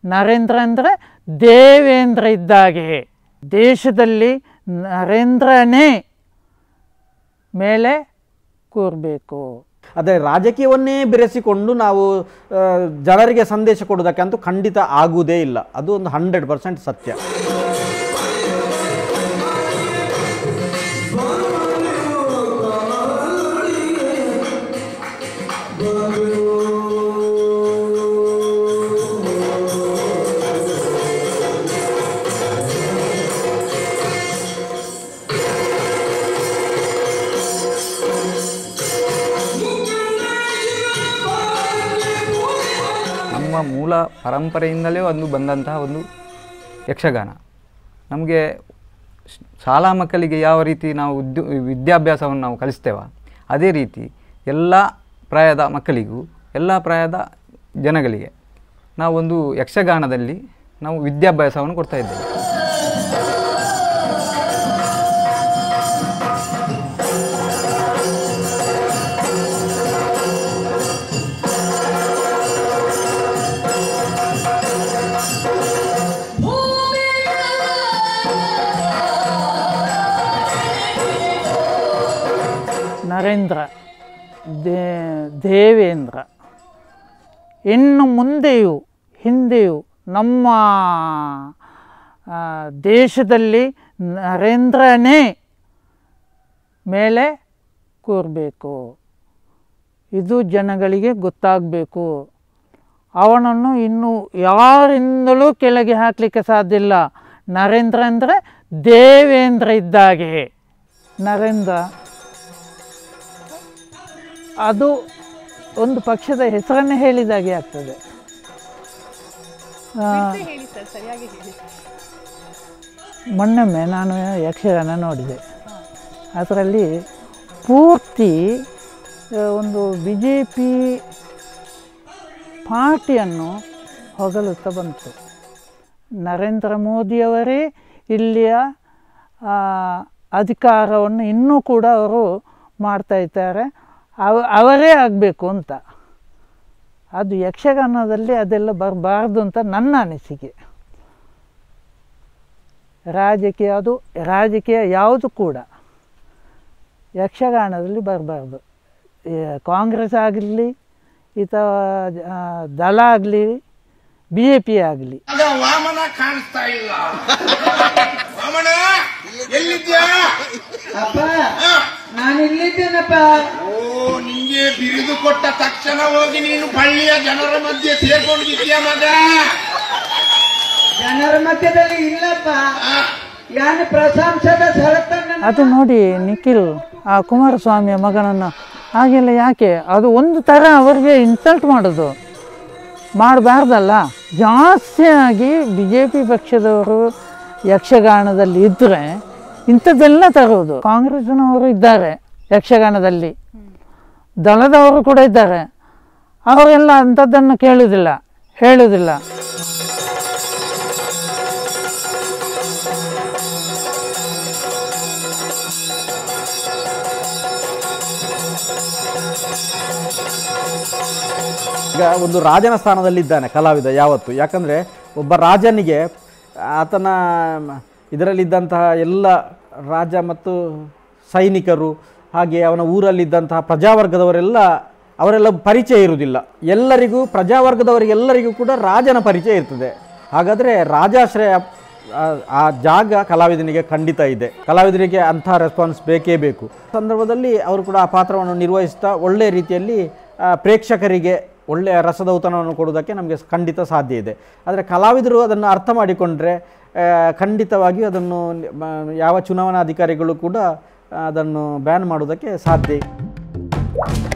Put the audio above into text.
ನರೇಂದ್ರ ಅಂದರೆ ದೇವೇಂದ್ರ ಇದ್ದಾಗೆ ದೇಶದಲ್ಲಿ ನರೇಂದ್ರನೇ ಮೇಲೆ ಕೂರಬೇಕು ಅದೇ ರಾಜಕೀಯವನ್ನೇ ಬೆರೆಸಿಕೊಂಡು ನಾವು ಆ, ಜನರಿಗೆ ಸಂದೇಶ ಕೊಡೋದಕ್ಕಂತೂ ಖಂಡಿತ ಆಗುವುದೇ ಇಲ್ಲ ಅದು ಒಂದು ಹಂಡ್ರೆಡ್ ಪರ್ಸೆಂಟ್ ಸತ್ಯ ನಮ್ಮ ಮೂಲ ಪರಂಪರೆಯಿಂದಲೇ ಒಂದು ಬಂದಂತಹ ಒಂದು ಯಕ್ಷಗಾನ ನಮಗೆ ಶ್- ಶಾಲಾ ಮಕ್ಕಳಿಗೆ ಯಾವ ರೀತಿ ನಾವು ಉದ್ಯೋ ವಿದ್ಯಾಭ್ಯಾಸವನ್ನು ನಾವು ಕಲಿಸ್ತೇವ ಅದೇ ರೀತಿ ಎಲ್ಲ ಪ್ರಾಯದ ಮಕ್ಕಳಿಗೂ ಎಲ್ಲ ಪ್ರಾಯದ ಜನಗಳಿಗೆ ನಾವೊಂದು ಯಕ್ಷಗಾನದಲ್ಲಿ ನಾವು ವಿದ್ಯಾಭ್ಯಾಸವನ್ನು ಕೊಡ್ತಾ ಇದ್ದೇವೆ ನರೇಂದ್ರ ದೇ ದೇವೇಂದ್ರ ಇನ್ನು ಮುಂದೆಯೂ ಹಿಂದೆಯೂ ನಮ್ಮ ಆ, ದೇಶದಲ್ಲಿ ನರೇಂದ್ರನೇ ಮೇಲೆ ಕೂರಬೇಕು ಇದು ಜನಗಳಿಗೆ ಗೊತ್ತಾಗಬೇಕು ಅವನನ್ನು ಇನ್ನು ಯಾರಿಂದಲೂ ಕೆಳಗೆ ಹಾಕಲಿಕ್ಕೆ ಸಾಧ್ಯ ಇಲ್ಲ ನರೇಂದ್ರ ಅಂದರೆ ದೇವೇಂದ್ರ ಇದ್ದಾಗೆ ನರೇಂದ್ರ ಅದು ಒಂದು ಪಕ್ಷದ ಹೆಸರನ್ನೇ ಹೇಳಿದಾಗೆ ಆಗ್ತದೆ ಆ, ಹೇಳಿ ಸರ್ ಸರಿಯಾಗಿ ಹೇಳಿ ಮೊನ್ನೊಮ್ಮೆ ನಾನು ಯಕ್ಷಗಾನ ನೋಡಿದೆ ಅದರಲ್ಲಿ ಪೂರ್ತಿ ಆ, ಒಂದು ಬಿ ಜೆ ಪಿ ಪಾರ್ಟಿಯನ್ನು ಹೊಗಳುತ್ತಾ ಬಂತು ನರೇಂದ್ರ ಮೋದಿಯವರೇ ಇಲ್ಲಿಯ ಆ, ಅಧಿಕಾರವನ್ನು ಇನ್ನೂ ಕೂಡ ಅವರು ಮಾಡ್ತಾ ಇದ್ದಾರೆ ಅವ ಅವರೇ ಆಗಬೇಕು ಅಂತ ಅದು ಯಕ್ಷಗಾನದಲ್ಲಿ ಅದೆಲ್ಲ ಬರಬಾರ್ದು ಅಂತ ನನ್ನ ಅನಿಸಿಕೆ ರಾಜಕೀಯ ಅದು ರಾಜಕೀಯ ಯಾವುದು ಕೂಡ ಯಕ್ಷಗಾನದಲ್ಲಿ ಬರಬಾರ್ದು ಕಾಂಗ್ರೆಸ್ ಆಗಲಿ ಅಥವಾ ಆ, ದಳ ಆಗಲಿ ಬಿ ಜೆ ಪಿ ಆಗಲಿ ಅದ ವಾಮನ ಕಾಣಿಸ್ತಾ ಇಲ್ಲ ವಾಮನ ಎಲ್ಲಿದ್ಯಾ ಅಪ್ಪ ನಾನು ಇಲ್ಲಿದ್ದೇನಪ್ಪ ಓ ನಿಂಗೆ ಬಿರಿದು ಕೊಟ್ಟ ತಕ್ಷಣ ಹೋಗಿ ನೀನು ಪಳ್ಳಿಯ ಜನರ ಮಧ್ಯೆ ಸೇರ್ಕೊಂಡಿದ್ಯಾ ಮಗ ಜನರ ಮಧ್ಯದಲ್ಲಿ ಇಲ್ಲಪ್ಪ ಯಾನು ಪ್ರಶಂಸದ ಸರತನ್ನ ಅದು ನೋಡಿ ನಿಖಿಲ್ ಆ ಕುಮಾರಸ್ವಾಮಿಯ ಮಗನನ್ನು ಹಾಗೆಲ್ಲ ಯಾಕೆ ಅದು ಒಂದು ಥರ ಅವರಿಗೆ ಇನ್ಸಲ್ಟ್ ಮಾಡೋದು ಮಾಡಬಾರ್ದಲ್ಲ ಜಾಸ್ತಿಯಾಗಿ ಬಿ ಜೆ ಪಿ ಪಕ್ಷದವರು ಯಕ್ಷಗಾನದಲ್ಲಿ ಇದ್ದರೆ ಇಂಥದ್ದೆಲ್ಲ ತರೋದು ಕಾಂಗ್ರೆಸ್ನವರು ಇದ್ದಾರೆ ಯಕ್ಷಗಾನದಲ್ಲಿ ದಳದವರು ಕೂಡ ಇದ್ದಾರೆ ಅವರೆಲ್ಲ ಅಂಥದ್ದನ್ನು ಕೇಳುವುದಿಲ್ಲ ಹೇಳುವುದಿಲ್ಲ ಈಗ ಒಂದು ರಾಜನ ಸ್ಥಾನದಲ್ಲಿದ್ದಾನೆ ಕಲಾವಿದ ಯಾವತ್ತು ಯಾಕಂದರೆ ಒಬ್ಬ ರಾಜನಿಗೆ ಆತನ ಇದರಲ್ಲಿದ್ದಂತಹ ಎಲ್ಲ ರಾಜ ಮತ್ತು ಸೈನಿಕರು ಹಾಗೆ ಅವನ ಊರಲ್ಲಿದ್ದಂತಹ ಪ್ರಜಾವರ್ಗದವರೆಲ್ಲ ಅವರೆಲ್ಲ ಪರಿಚಯ ಇರುವುದಿಲ್ಲ ಎಲ್ಲರಿಗೂ ಪ್ರಜಾವರ್ಗದವರಿಗೆಲ್ಲರಿಗೂ ಕೂಡ ರಾಜನ ಪರಿಚಯ ಇರ್ತದೆ ಹಾಗಾದರೆ ರಾಜಾಶ್ರಯ ಆ- ಆ ಜಾಗ ಕಲಾವಿದನಿಗೆ ಖಂಡಿತ ಇದೆ ಕಲಾವಿದರಿಗೆ ಅಂಥ ರೆಸ್ಪಾನ್ಸ್ ಬೇಕೇ ಬೇಕು ಸಂದರ್ಭದಲ್ಲಿ ಅವರು ಕೂಡ ಆ ಪಾತ್ರವನ್ನು ನಿರ್ವಹಿಸ್ತಾ ಒಳ್ಳೆಯ ರೀತಿಯಲ್ಲಿ ಆ, ಪ್ರೇಕ್ಷಕರಿಗೆ ಒಳ್ಳೆಯ ರಸದೌತಣವನ್ನು ಕೊಡುವುದಕ್ಕೆ ನಮಗೆ ಖಂಡಿತ ಸಾಧ್ಯ ಇದೆ ಆದರೆ ಕಲಾವಿದರು ಅದನ್ನು ಅರ್ಥ ಮಾಡಿಕೊಂಡ್ರೆ ಆ, ಖಂಡಿತವಾಗಿಯೂ ಅದನ್ನು ಮ- ಯಾವ ಚುನಾವಣಾಧಿಕಾರಿಗಳು ಕೂಡ ಅದನ್ನು ಬ್ಯಾನ್ ಮಾಡುವುದಕ್ಕೆ ಸಾಧ್ಯ